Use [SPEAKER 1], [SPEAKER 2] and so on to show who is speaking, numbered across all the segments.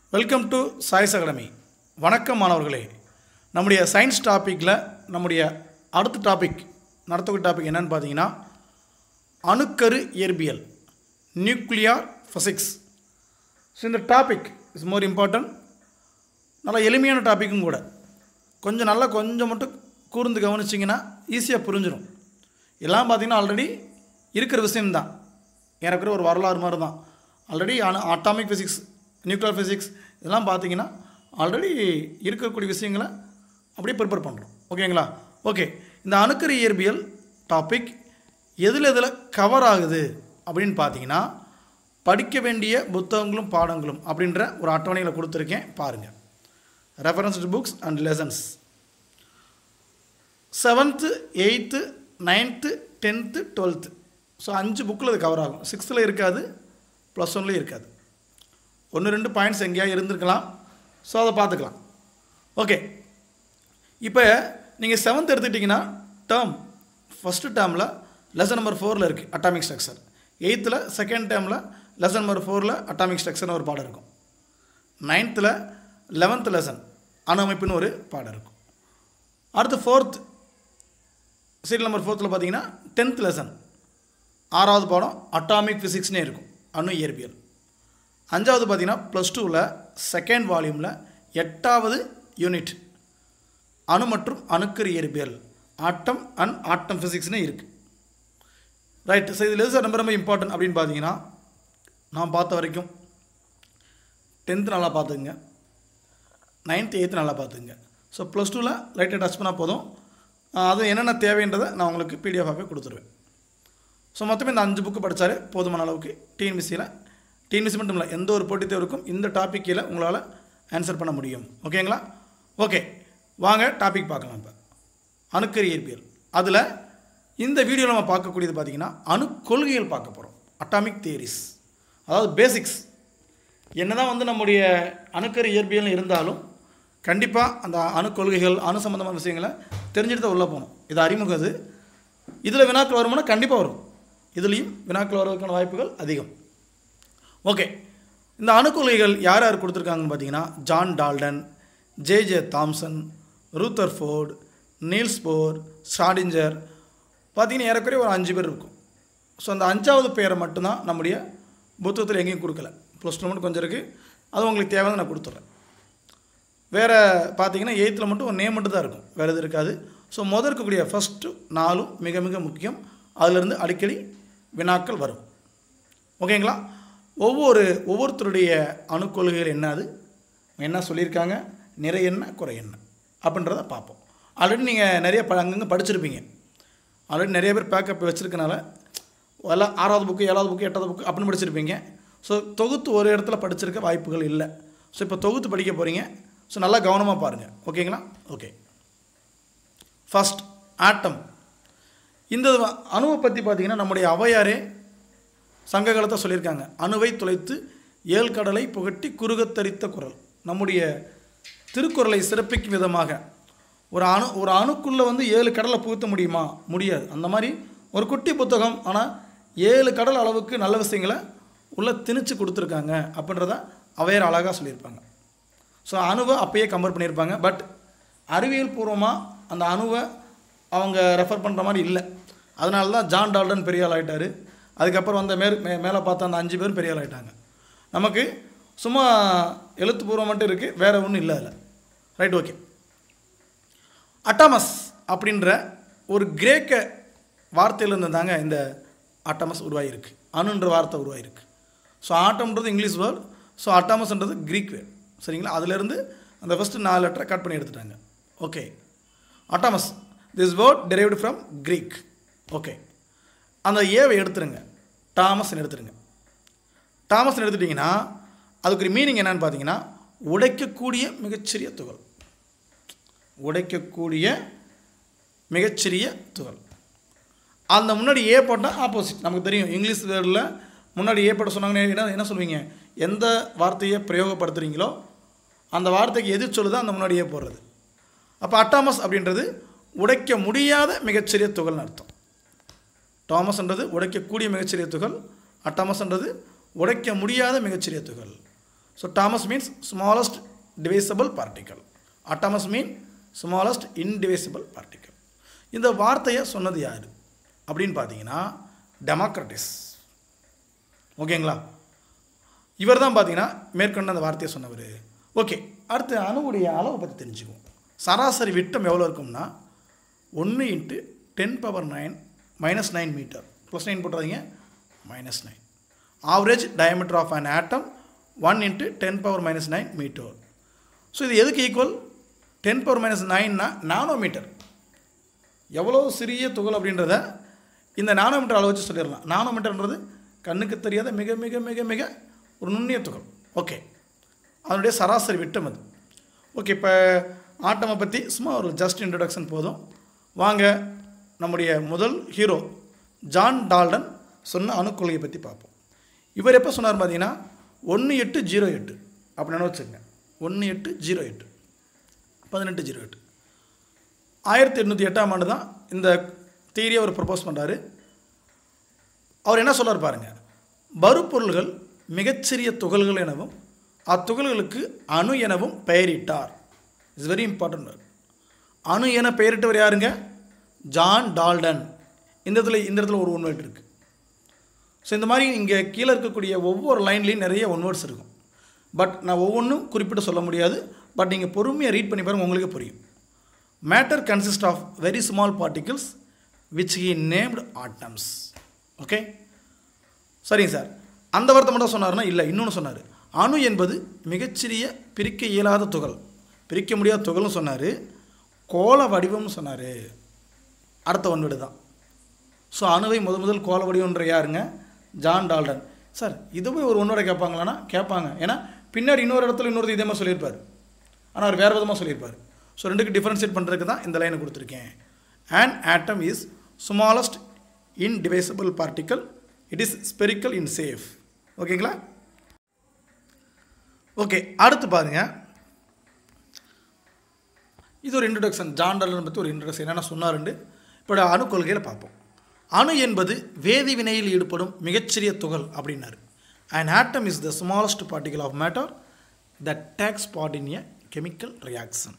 [SPEAKER 1] Welcome to choice academy வணக்கம் மாணவர்களே நம்முடைய சயின்ஸ் டாப்பிக்கில் நம்முடைய அடுத்த டாபிக் நடத்தக்கூடிய டாபிக் என்னன்னு பார்த்தீங்கன்னா அணுக்கரு இயற்பியல் நியூக்ளியர் ஃபிசிக்ஸ் ஸோ இந்த டாபிக் இஸ் மோர் இம்பார்ட்டன்ட் நல்லா எளிமையான டாப்பிக்கும் கூட கொஞ்சம் நல்லா கொஞ்சம் மட்டும் கூர்ந்து கவனிச்சிங்கன்னா ஈஸியாக புரிஞ்சிடும் எல்லாம் பார்த்தீங்கன்னா ஆல்ரெடி இருக்கிற விஷயம்தான் ஏறக்குறைய ஒரு வரலாறு மாதிரி தான் ஆல்ரெடி அணு அட்டாமிக் ஃபிசிக்ஸ் நியூக்ளியர் ஃபிசிக்ஸ் இதெல்லாம் பார்த்தீங்கன்னா ஆல்ரெடி இருக்கக்கூடிய விஷயங்களை அப்படியே ப்ரிப்பேர் பண்ணுறோம் ஓகேங்களா ஓகே இந்த அணுக்கரு இயற்பியல் டாபிக் எதில் எதில் கவர் ஆகுது அப்படின்னு பார்த்தீங்கன்னா படிக்க வேண்டிய புத்தகங்களும் பாடங்களும் அப்படின்ற ஒரு அட்டவணையில் கொடுத்துருக்கேன் பாருங்கள் reference books and lessons seventh eighth ninth tenth twelfth so அஞ்சு புக்கில் அது கவர் ஆகும் சிக்ஸ்த்தில் இருக்காது ப்ளஸ் ஒன்லேயும் இருக்காது ஒன்று ரெண்டு பாயிண்ட்ஸ் எங்கேயா இருந்திருக்கலாம் ஸோ அதை பார்த்துக்கலாம் ஓகே இப்போ நீங்கள் செவன்த் எடுத்துக்கிட்டிங்கன்னா டேர்ம் ஃபஸ்ட்டு டேர்மில் லெசன் நம்பர் ஃபோரில் இருக்குது அட்டாமிக் ஸ்ட்ரக்சர் எயித்தில் செகண்ட் டேர்மில் லெசன் நம்பர் ஃபோரில் அட்டாமிக் ஸ்ட்ரக்சர்னு ஒரு பாடம் இருக்கும் நைன்த்தில் லெவன்த் லெசன் அணு அமைப்புன்னு ஒரு பாடம் இருக்கும் அடுத்து ஃபோர்த் சீரியல் நம்பர் ஃபோர்த்தில் பார்த்தீங்கன்னா டென்த் லெசன் ஆறாவது பாடம் அட்டாமிக் ஃபிசிக்ஸ்னே இருக்கும் அணு இயற்பியல் அஞ்சாவது பார்த்தீங்கன்னா ப்ளஸ் டூவில் செகண்ட் வால்யூமில் எட்டாவது யூனிட் அணு மற்றும் அணுக்கரு இயற்பியல் ஆட்டம் அண்ட் ஆட்டம் ஃபிசிக்ஸ்னு இருக்குது ரைட் ஸோ இதில் எது சார் ரொம்ப ரொம்ப இம்பார்ட்டன்ட் அப்படின்னு பார்த்தீங்கன்னா நான் பார்த்த வரைக்கும் டென்த்து நல்லா பார்த்துக்குங்க நைன்த்து எயித்து நல்லா பார்த்துக்குங்க ஸோ ப்ளஸ் டூவில் லைட்டாக டச் பண்ணால் போதும் அது என்னென்ன தேவைன்றதை நான் உங்களுக்கு பிடிஎஃபாகவே கொடுத்துருவேன் ஸோ மொத்தமே இந்த அஞ்சு புக்கு படித்தாலே போதுமான அளவுக்கு டிஎன்பிசியில் டிஎன்பிசி மட்டும் இல்லை எந்த ஒரு போட்டித் தேர்வுக்கும் இந்த டாபிக் கீழே உங்களால் ஆன்சர் பண்ண முடியும் ஓகேங்களா ஓகே வாங்க டாபிக் பார்க்கலாம் இப்போ அணுக்கரு இயற்பியல் அதில் இந்த வீடியோவில் நம்ம பார்க்கக்கூடியது பார்த்திங்கன்னா அணு கொள்கைகள் பார்க்க போகிறோம் அட்டாமிக் தியரிஸ் அதாவது பேசிக்ஸ் என்னதான் வந்து நம்முடைய அணுக்கரு இயற்பியல் இருந்தாலும் கண்டிப்பாக அந்த அணு கொள்கைகள் அணு சம்மந்தமான விஷயங்களை தெரிஞ்சுட்டு தான் உள்ளே போகணும் இது அறிமுகம் இது இதில் வினாக்கள் வருமானா கண்டிப்பாக வரும் இதுலேயும் வினாக்கள் வருவதற்கான வாய்ப்புகள் அதிகம் ஓகே இந்த அணுக்கொள்கைகள் யார் யார் கொடுத்துருக்காங்கன்னு பார்த்தீங்கன்னா John Dalton J J Thomson Rutherford Niels Bohr Schrodinger பார்த்தீங்கன்னா ஏறக்குறைய ஒரு அஞ்சு பேர் இருக்கும் ஸோ அந்த அஞ்சாவது பேரை மட்டும்தான் நம்முடைய புத்தகத்தில் எங்கேயும் கொடுக்கல ப்ளஸ் டூ மட்டும் கொஞ்சம் இருக்குது அது உங்களுக்கு தேவையான நான் கொடுத்துட்றேன் வேறு பார்த்தீங்கன்னா எயித்தில் மட்டும் ஒரு நேம் மட்டும் தான் இருக்கும் வேறு எதுவும் இருக்காது ஸோ முதல் இருக்கக்கூடிய ஃபஸ்ட்டு நாலும் மிக மிக முக்கியம் அதிலிருந்து அடிக்கடி வினாக்கள் வரும் ஓகேங்களா ஒவ்வொரு ஒவ்வொருத்தருடைய அணுக்கொள்கைகள் என்ன அது என்ன சொல்லியிருக்காங்க நிறை என்ன குறை என்ன அப்படின்றத பார்ப்போம் ஆல்ரெடி நீங்கள் நிறைய ப அங்கங்கே படிச்சிருப்பீங்க ஆல்ரெடி நிறைய பேர் பேக்கப் வச்சுருக்கனால எல்லாம் ஆறாவது புக்கு ஏழாவது புக்கு எட்டாவது புக்கு அப்படின்னு படிச்சிருப்பீங்க ஸோ தொகுத்து ஒரு இடத்துல படிச்சிருக்க வாய்ப்புகள் இல்லை ஸோ இப்போ தொகுத்து படிக்க போகிறீங்க ஸோ நல்லா கவனமாக பாருங்கள் ஓகேங்களா ஓகே ஃபஸ்ட் ஆட்டம் இந்த அணுவை பற்றி பார்த்தீங்கன்னா நம்முடைய அவையாரே சங்க காலத்தை சொல்லியிருக்காங்க அணுவை துளைத்து ஏழு கடலை புகட்டி குறுகத்தரித்த குரல் நம்முடைய திருக்குறளை சிறப்பிக்கும் விதமாக ஒரு அணு ஒரு அணுக்குள்ளே வந்து ஏழு கடலை புகுத்த முடியுமா முடியாது அந்த மாதிரி ஒரு குட்டி புத்தகம் ஆனால் ஏழு கடல் அளவுக்கு நல்ல விஷயங்களை உள்ளே திணிச்சு கொடுத்துருக்காங்க அப்படின்றத அவையார் அழகாக சொல்லியிருப்பாங்க ஸோ அணுவை அப்பயே கம்பேர் பண்ணியிருப்பாங்க பட் அறிவியல் பூர்வமாக அந்த அணுவை அவங்க ரெஃபர் பண்ணுற மாதிரி இல்லை அதனால தான் ஜான் டால்டன் பெரிய ஆள் ஆகிட்டார் அதுக்கப்புறம் வந்த மேல் மே மேலே பார்த்த அந்த அஞ்சு பேரும் பெரிய ஆள் ஆகிட்டாங்க நமக்கு சும்மா எழுத்துப்பூர்வம் மட்டும் இருக்குது வேறு ஒன்றும் இல்லை அதில் ரைட் ஓகே அட்டாமஸ் அப்படின்ற ஒரு கிரேக்க வார்த்தையிலேருந்து தாங்க இந்த அட்டாமஸ் உருவாகிருக்கு அணுன்ற வார்த்தை உருவாகிருக்கு ஸோ ஆட்டம்ன்றது இங்கிலீஷ் வேர்ட் ஸோ அட்டாமஸ்ன்றது க்ரீக் வேர்ட் சரிங்களா அதிலேருந்து அந்த ஃபஸ்ட்டு நாலு லெட்டரை கட் பண்ணி எடுத்துட்டாங்க okay atomos this word derived from Greek okay அந்த ஏவை எடுத்துருங்க டாமஸ்ன்னு எடுத்துருங்க டாமஸ்ன்னு எடுத்துட்டிங்கன்னா அதுக்கு ஒரு மீனிங் என்னன்னு பார்த்தீங்கன்னா உடைக்கக்கூடிய மிகச்சிறிய துகள் உடைக்கக்கூடிய மிகச்சிறிய துகள் அந்த முன்னாடி ஏ போட்டால் ஆப்போசிட் நமக்கு தெரியும் இங்கிலீஷ் வேர்டில் முன்னாடி ஏ போட்ட சொன்னாங்கன்னா என்ன என்ன சொல்லுவீங்க எந்த வார்த்தையை பிரயோகப்படுத்துகிறீங்களோ அந்த வார்த்தைக்கு எது சொல்லுதோ அந்த முன்னாடி ஏ போடுறது அப்போ அட்டாமஸ் அப்படின்றது உடைக்க முடியாத மிகச்சிறிய துகள்னு அர்த்தம் டாமஸ்ன்றது உடைக்கக்கூடிய மிகச்சிறிய துகள் அட்டாமஸ்ன்றது உடைக்க முடியாத மிகச்சிறிய துகள் so tomos means smallest divisible particle atomos mean smallest indivisible particle இந்த வார்த்தையை சொன்னது யார் அப்படின்னு பார்த்தீங்கன்னா டெமோக்ரட்டிஸ் ஓகேங்களா இவர் தான் பார்த்தீங்கன்னா மேற்கொண்டு அந்த வார்த்தையை சொன்னவர் ஓகே அடுத்து அணுவுடைய அளவை பற்றி தெரிஞ்சுக்குவோம் சராசரி விட்டம் எவ்வளோ இருக்கும்னா ஒன்று into ten power nine minus nine metre plus nine போட்டுறாதீங்க minus nine average diameter of an atom one into ten power minus nine metre so இது எதுக்கு ஈக்குவல் டென் பவர் மைனஸ் நைன்னா நானோமீட்டர் எவ்வளோ சிறிய துகள் அப்படின்றத இந்த நானோமீட்டர் அளவு வச்சு சொல்லிடலாம் நானோமீட்டர்ன்றது கண்ணுக்கு தெரியாத மிக மிக மிக மிக ஒரு நுண்ணிய துகள் ஓகே அதனுடைய சராசரி விட்டம் அது ஓகே இப்போ ஆட்டமை பற்றி சும்மா ஒரு ஜஸ்ட் இன்ட்ரடக்ஷன் போதும் வாங்க நம்முடைய முதல் ஹீரோ ஜான் டால்டன் சொன்ன அணுக்கொள்கையை பற்றி பார்ப்போம் இவர் எப்போ சொன்னார் பார்த்தீங்கன்னா ஒன்று எட்டு ஜீரோ எட்டு அப்படின்னு வச்சுக்கோங்க ஒன்று எட்டு ஜீரோ எட்டு பதினெட்டு ஜீரோ எட்டு ஆயிரத்தி எட்நூற்றி எட்டாம் ஆண்டு தான் இந்த தியரியை அவர் ப்ரப்போஸ் பண்ணுறாரு அவர் என்ன சொல்றார் பாருங்க பருப்பொருள்கள் மிகச்சிறிய துகள்கள் எனவும் அத்துகள்களுக்கு அணு எனவும் பெயரிட்டார் இட்ஸ் வெரி இம்பார்ட்டன்ட் அணு என பெயரிட்டவர் யாருங்க ஜான் டால்டன் இந்த இடத்துல இந்த இடத்துல ஒரு ஒன்வேர்ட் இருக்குது ஸோ இந்த மாதிரி இங்கே கீழே இருக்கக்கூடிய ஒவ்வொரு லைன்லேயும் நிறைய ஒன்வேர்ட்ஸ் இருக்கும் பட் நான் ஒவ்வொன்றும் குறிப்பிட்டு சொல்ல முடியாது பட் நீங்கள் பொறுமையாக ரீட் பண்ணி பாருங்கள் உங்களுக்கே புரியும் matter consist of very small particles which he named atoms okay சரிங்க சார் அந்த வார்த்தை மட்டும் சொன்னார்னா இல்லை இன்னொன்று சொன்னார் அணு என்பது மிகச்சிறிய பிரிக்க இயலாத துகள் பிரிக்க முடியாத துகள்னு சொன்னார் கோள வடிவம்னு சொன்னார் அடுத்த ஒன்வீடு தான் ஸோ அணுவை முத முதல் கோள வடிவம்ன்ற யாருங்க ஜான் டால்டன் சார் இதுவே ஒரு ஒன்றோட கேட்பாங்களான்னா கேட்பாங்க ஏன்னா பின்னாடி இன்னொரு இடத்துல இன்னொரு இதே மாதிரி சொல்லியிருப்பார் ஆனால் அவர் வேறு விதமாக சொல்லியிருப்பார் ஸோ ரெண்டுக்கு டிஃப்ரென்ஷியேட் பண்ணுறதுக்கு தான் இந்த லைனை கொடுத்துருக்கேன் and atom is smallest indivisible particle it is spherical in shape ஓகேங்களா ஓகே அடுத்து பாருங்க இது ஒரு இன்ட்ரடக்ஷன் ஜான் டாலன் பற்றி ஒரு இன்ட்ரடக்ஷன் என்னென்ன சொன்னாருண்டு இப்போ அணு கொள்கையில் பார்ப்போம் அணு என்பது வேதி வினையில் ஈடுபடும் மிகச்சிறிய துகள் அப்படின்னாரு and atom is the smallest particle of matter that takes part in a chemical reaction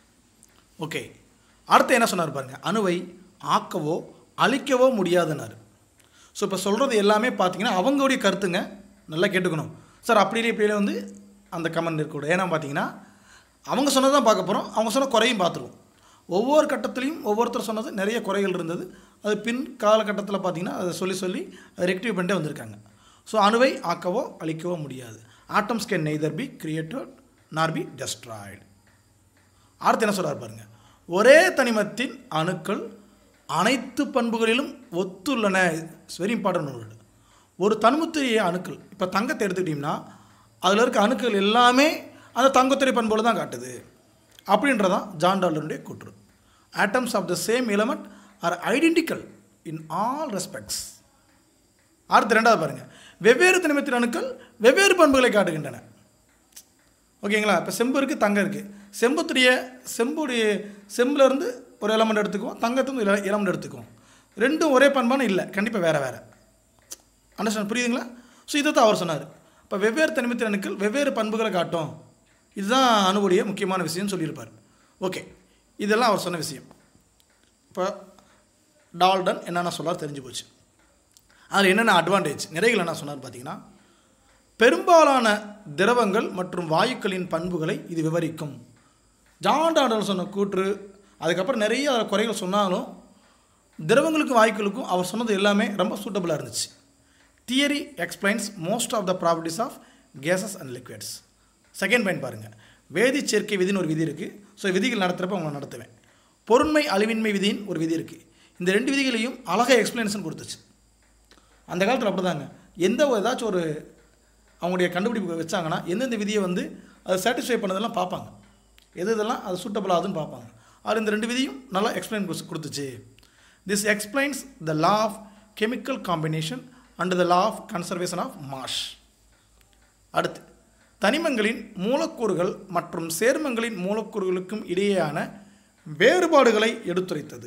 [SPEAKER 1] okay அடுத்து என்ன சொன்னார் பாருங்க அணுவை ஆக்கவோ அழிக்கவோ முடியாதுன்னாரு ஸோ இப்போ சொல்கிறது எல்லாமே பார்த்தீங்கன்னா அவங்களுடைய கருத்துங்க நல்லா கேட்டுக்கணும் சார் அப்படி இல்லை இப்படி இல்லை வந்து அந்த கமெண்ட் இருக்கக்கூடாது ஏன்னா பார்த்தீங்கன்னா அவங்க சொன்னது தான் பார்க்க போகிறோம் அவங்க சொன்ன குறையும் பார்த்துருவோம் ஒவ்வொரு கட்டத்துலையும் ஒவ்வொருத்தர் சொன்னது நிறைய குறைகள் இருந்தது அது பின் காலகட்டத்தில் பார்த்தீங்கன்னா அதை சொல்லி சொல்லி அதை ரெக்டிவ் பண்ணிட்டே வந்திருக்காங்க ஸோ அணுவை ஆக்கவோ அழிக்கவோ முடியாது atoms can neither be created nor be destroyed அடுத்து என்ன சொல்கிறார் பாருங்க ஒரே தனிமத்தின் அணுக்கள் அனைத்து பண்புகளிலும் ஒத்துள்ளன இட்ஸ் வெரி இம்பார்ட்டன்ட் வேர்டு ஒரு தனிமத்துடைய அணுக்கள் இப்போ தங்கத்தை எடுத்துக்கிட்டிங்கன்னா அதில் இருக்க அணுக்கள் எல்லாமே அந்த தங்கத்துடைய பண்புகளை தான் காட்டுது அப்படின்றதான் ஜான் டாலருடைய கூற்று atoms of the same element are identical in all respects அடுத்து ரெண்டாவது பாருங்கள் வெவ்வேறு தனிமத்தின் அணுக்கள் வெவ்வேறு பண்புகளை காட்டுகின்றன ஓகேங்களா இப்போ செம்பு இருக்குது தங்கம் இருக்குது செம்புத்துடைய செம்புடைய செம்பில் இருந்து ஒரு எலமெண்ட் எடுத்துக்குவோம் தங்கத்துலேருந்து எலமெண்ட் எடுத்துக்குவோம் ரெண்டும் ஒரே பண்பான இல்லை கண்டிப்பாக வேறு வேறு அண்டர்ஸ்டாண்ட் புரியுதுங்களா ஸோ இதை தான் அவர் சொன்னார் இப்போ வெவ்வேறு தனிமத்தின் அணுக்கள் வெவ்வேறு பண்புகளை காட்டும் இதுதான் அணுவுடைய முக்கியமான விஷயம்னு சொல்லியிருப்பார் ஓகே இதெல்லாம் அவர் சொன்ன விஷயம் இப்போ டால்டன் என்னென்ன சொல்லார் தெரிஞ்சு போச்சு அதில் என்னென்ன அட்வான்டேஜ் நிறைகள் என்ன சொன்னார் பார்த்தீங்கன்னா பெரும்பாலான திரவங்கள் மற்றும் வாயுக்களின் பண்புகளை இது விவரிக்கும் ஜான் டால்டன் சொன்ன கூற்று அதுக்கப்புறம் நிறைய அதில் குறைகள் சொன்னாலும் திரவங்களுக்கும் வாயுக்களுக்கும் அவர் சொன்னது எல்லாமே ரொம்ப சூட்டபுளாக இருந்துச்சு theory explains most of the properties of gases and liquids second point பாருங்கள் வேதி சேர்க்கை விதின்னு ஒரு விதி இருக்குது ஸோ விதிகள் நடத்துகிறப்ப அவங்க நடத்துவேன் பொருண்மை அழிவின்மை விதின்னு ஒரு விதி இருக்குது இந்த ரெண்டு விதிகளையும் அழகாக எக்ஸ்பிளனேஷன் கொடுத்துச்சு அந்த காலத்தில் அப்படிதாங்க எந்த ஒரு ஏதாச்சும் ஒரு அவங்களுடைய கண்டுபிடிப்பு வச்சாங்கன்னா எந்தெந்த விதியை வந்து அதை சாட்டிஸ்ஃபை பண்ணதெல்லாம் பார்ப்பாங்க எது இதெல்லாம் அது சூட்டபிள் ஆகுதுன்னு பார்ப்பாங்க அது இந்த ரெண்டு விதியும் நல்லா எக்ஸ்பிளைன் கொடுத்துச்சு this explains the law of chemical combination and the law of conservation of mass அடுத்து தனிமங்களின் மூலக்கூறுகள் மற்றும் சேர்மங்களின் மூலக்கூறுகளுக்கும் இடையேயான வேறுபாடுகளை எடுத்துரைத்தது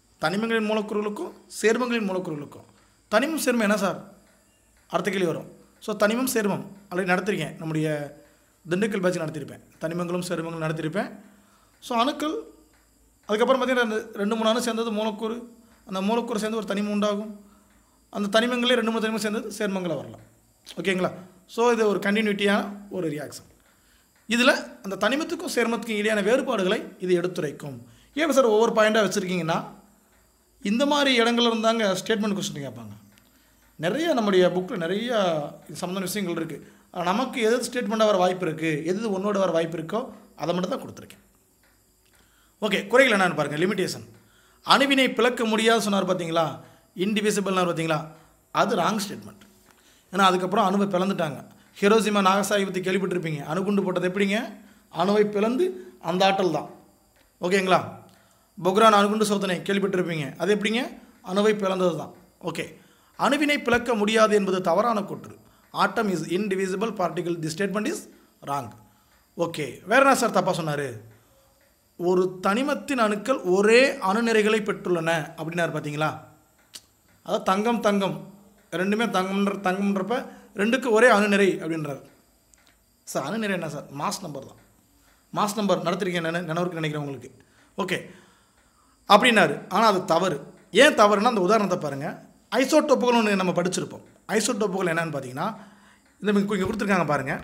[SPEAKER 1] தனிமங்களின் மூலக்கூறுகளுக்கும் சேர்மங்களின் மூலக்கூறுகளுக்கும் தனிமம் சேர்மம் என்ன சார் அடுத்த கேள்வி வரும் ஸோ தனிமம் சேர்மம் ஆல்ரெடி நடத்திருக்கேன் நம்முடைய திண்டுக்கல் பேட்ச் நடத்தியிருப்பேன் தனிமங்களும் சேர்மங்களும் நடத்தியிருப்பேன் ஸோ அணுக்கள் அதுக்கப்புறம் பார்த்தீங்கன்னா ரெண்டு ரெண்டு மூணு அணு சேர்ந்தது மூலக்கூறு அந்த மூலக்கூறு சேர்ந்து ஒரு தனிமம் உண்டாகும் அந்த தனிமங்களே ரெண்டு மூணு தனிமம் சேர்ந்தது சேர்மங்களாக வரலாம் ஓகேங்களா ஸோ இது ஒரு கண்டினியூட்டியான ஒரு ரியாக்ஷன் இதில் அந்த தனிமத்துக்கும் சேர்மத்துக்கும் இடையான வேறுபாடுகளை இது எடுத்துரைக்கும் ஏன் சார் ஒவ்வொரு பாயிண்டாக வச்சுருக்கீங்கன்னா இந்த மாதிரி இடங்கள்ல இருந்தாங்க ஸ்டேட்மெண்ட் கொஸ்டின் கேட்பாங்க நிறைய நம்முடைய புக்கில் நிறைய இது சம்மந்தமான விஷயங்கள் இருக்குது நமக்கு எது ஸ்டேட்மெண்ட்டாக வர வாய்ப்பு இருக்குது எது ஒன்றோட வர வாய்ப்பு இருக்கோ அதை மட்டும் தான் கொடுத்துருக்கேன் ஓகே குறைகள் என்னன்னு பாருங்கள் லிமிட்டேஷன் அணுவினை பிளக்க முடியாது சொன்னார் பார்த்தீங்களா இன்டிவிசிபிள்னார் பார்த்தீங்களா அது ராங் ஸ்டேட்மெண்ட் ஏன்னா அதுக்கப்புறம் அணுவை பிளந்துட்டாங்க ஹிரோசிமா நாகசாகி பற்றி கேள்விப்பட்டிருப்பீங்க அணுகுண்டு போட்டது எப்படிங்க அணுவை பிளந்து அந்த ஆற்றல் தான் ஓகேங்களா பொக்ரான் அணுகுண்டு சோதனை கேள்விப்பட்டிருப்பீங்க அது எப்படிங்க அணுவை பிளந்தது தான் ஓகே அணுவினை பிளக்க முடியாது என்பது தவறான கூற்று atom is indivisible particle the statement is wrong okay வேற என்ன சார் தப்பாக சொன்னார் ஒரு தனிமத்தின் அணுக்கள் ஒரே அணுநிறைகளை பெற்றுள்ளன அப்படின்னாரு பார்த்தீங்களா அதாவது தங்கம் தங்கம் ரெண்டுமே தங்கம்ன்ற தங்கம்ன்றப்ப ரெண்டுக்கு ஒரே அணுநிறை அப்படின்றார் சார் அணுநிறை என்ன சார் மாஸ் நம்பர் தான் மாஸ் நம்பர் நடத்திருக்கேன் நினை நினைவுக்கு நினைக்கிறேன் உங்களுக்கு ஓகே அப்படின்னாரு ஆனால் அது தவறு ஏன் தவறுனா அந்த உதாரணத்தை பாருங்கள் ஐசோடோப்புகள் ஒன்று நம்ம படிச்சிருப்போம் ஐசோடோப்புகள் என்னன்னு பார்த்தீங்கன்னா இந்த இங்கே கொடுத்துருக்காங்க பாருங்கள்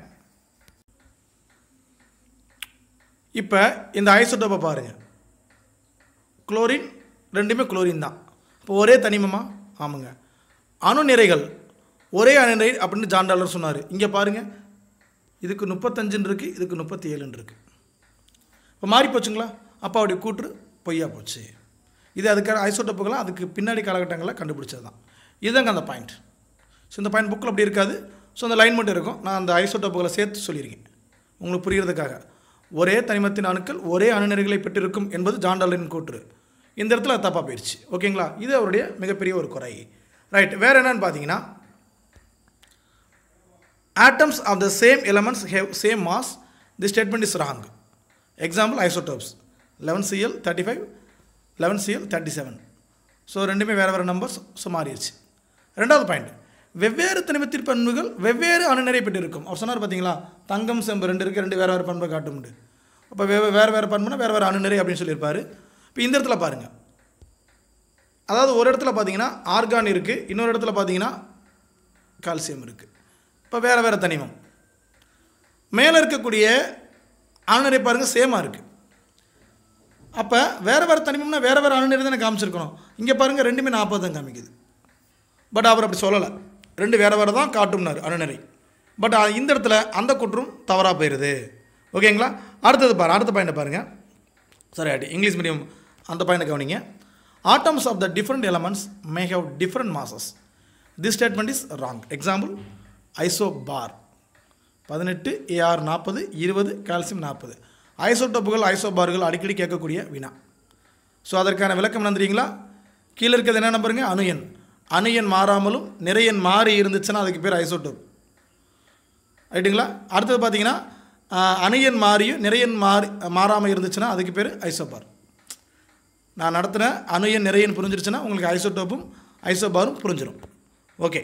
[SPEAKER 1] இப்போ இந்த ஐசோடோப்பை பாருங்கள் குளோரின் ரெண்டுமே குளோரின் தான் இப்போ ஒரே தனிமமா ஆமாங்க அணு நிறைகள் ஒரே அணுநிறை அப்படின்னு ஜான் டாலர் சொன்னார் இங்கே பாருங்கள் இதுக்கு முப்பத்தஞ்சுன்னு இருக்குது இதுக்கு முப்பத்தி ஏழுன்னு இருக்குது இப்போ மாறி போச்சுங்களா அப்போ அப்படி கூற்று பொய்யா போச்சு இது அதுக்கான ஐசோடோப்புகள்லாம் அதுக்கு பின்னாடி காலகட்டங்களில் கண்டுபிடிச்சது தான் இதுதாங்க அந்த பாயிண்ட் ஸோ இந்த பாயிண்ட் புக்கில் அப்படி இருக்காது ஸோ அந்த லைன் மட்டும் இருக்கும் நான் அந்த ஐசோடோப்புகளை சேர்த்து சொல்லியிருக்கேன் உங்களுக்கு புரியறதுக்காக ஒரே தனிமத்தின் அணுக்கள் ஒரே அணுநிறைகளை பெற்றிருக்கும் என்பது ஜான் டாலரின் கூற்று இந்த இடத்துல அது தப்பாக போயிடுச்சு ஓகேங்களா இது அவருடைய மிகப்பெரிய ஒரு குறை ரைட் வேறு என்னன்னு பார்த்தீங்கன்னா atoms of the same elements have same mass this statement is wrong example isotopes 11cl 35 11cl 37 so ரெண்டுமே வேறு வேறு நம்பர்ஸ் ஸோ மாறிடுச்சு ரெண்டாவது பாயிண்ட் வெவ்வேறு தனிமத்தின் பண்புகள் வெவ்வேறு அணுநிறை பெற்றிருக்கும் அவர் சொன்னார் பார்த்தீங்களா தங்கம் செம்பு ரெண்டு இருக்குது ரெண்டு வேறு வேறு பண்பை காட்டும்ண்டு அப்போ வே வேறு வேறு பண்புனா வேறு வேறு அணுநிறை அப்படின்னு சொல்லியிருப்பார் இப்போ இந்த இடத்துல பாருங்கள் அதாவது ஒரு இடத்துல பார்த்தீங்கன்னா ஆர்கான் இருக்குது இன்னொரு இடத்துல பார்த்தீங்கன்னா கால்சியம் இருக்குது இப்போ வேறு வேறு தனிமம் மேலே இருக்கக்கூடிய அணுநிறை பாருங்கள் சேமாக இருக்குது அப்போ வேறு வேறு தனிமம்னா வேறு வேறு அணுநிறை தானே காமிச்சிருக்கணும் இங்கே பாருங்கள் ரெண்டுமே நாற்பது தான் காமிக்குது பட் அவர் அப்படி சொல்லலை ரெண்டு வேறு வேறு தான் காட்டும்னார் அணுநிறை பட் இந்த இடத்துல அந்த குற்றம் தவறாக போயிடுது ஓகேங்களா அடுத்தது பாரு அடுத்த பாயிண்ட்டை பாருங்கள் சரி ஆட்டி இங்கிலீஷ் மீடியம் அந்த பாயிண்ட்டை கவனிங்க atoms of the different elements may have different masses this statement is wrong example isobar பதினெட்டு ஏஆர் நாற்பது இருபது கால்சியம் நாற்பது ஐசோடோப்புகள் ஐசோபார்கள் அடிக்கடி கேட்கக்கூடிய வினா ஸோ அதற்கான விளக்கம் நன்றிங்களா கீழே இருக்கிறது என்ன நம்பருங்க அணு எண் அணு எண் மாறாமலும் நிறையன் மாறி இருந்துச்சுன்னா அதுக்கு பேர் ஐசோடோப் ரைட்டுங்களா அடுத்தது பார்த்தீங்கன்னா ஆஹ், அணு எண் மாறியும் நிறையன் மாறி மாறாமல் இருந்துச்சுன்னா அதுக்கு பேர் ஐசோபார் நான் நடத்தின அணு எண் நிறையன் புரிஞ்சிருச்சுன்னா உங்களுக்கு ஐசோடோப்பும் ஐசோபாரும் புரிஞ்சிடும் ஓகே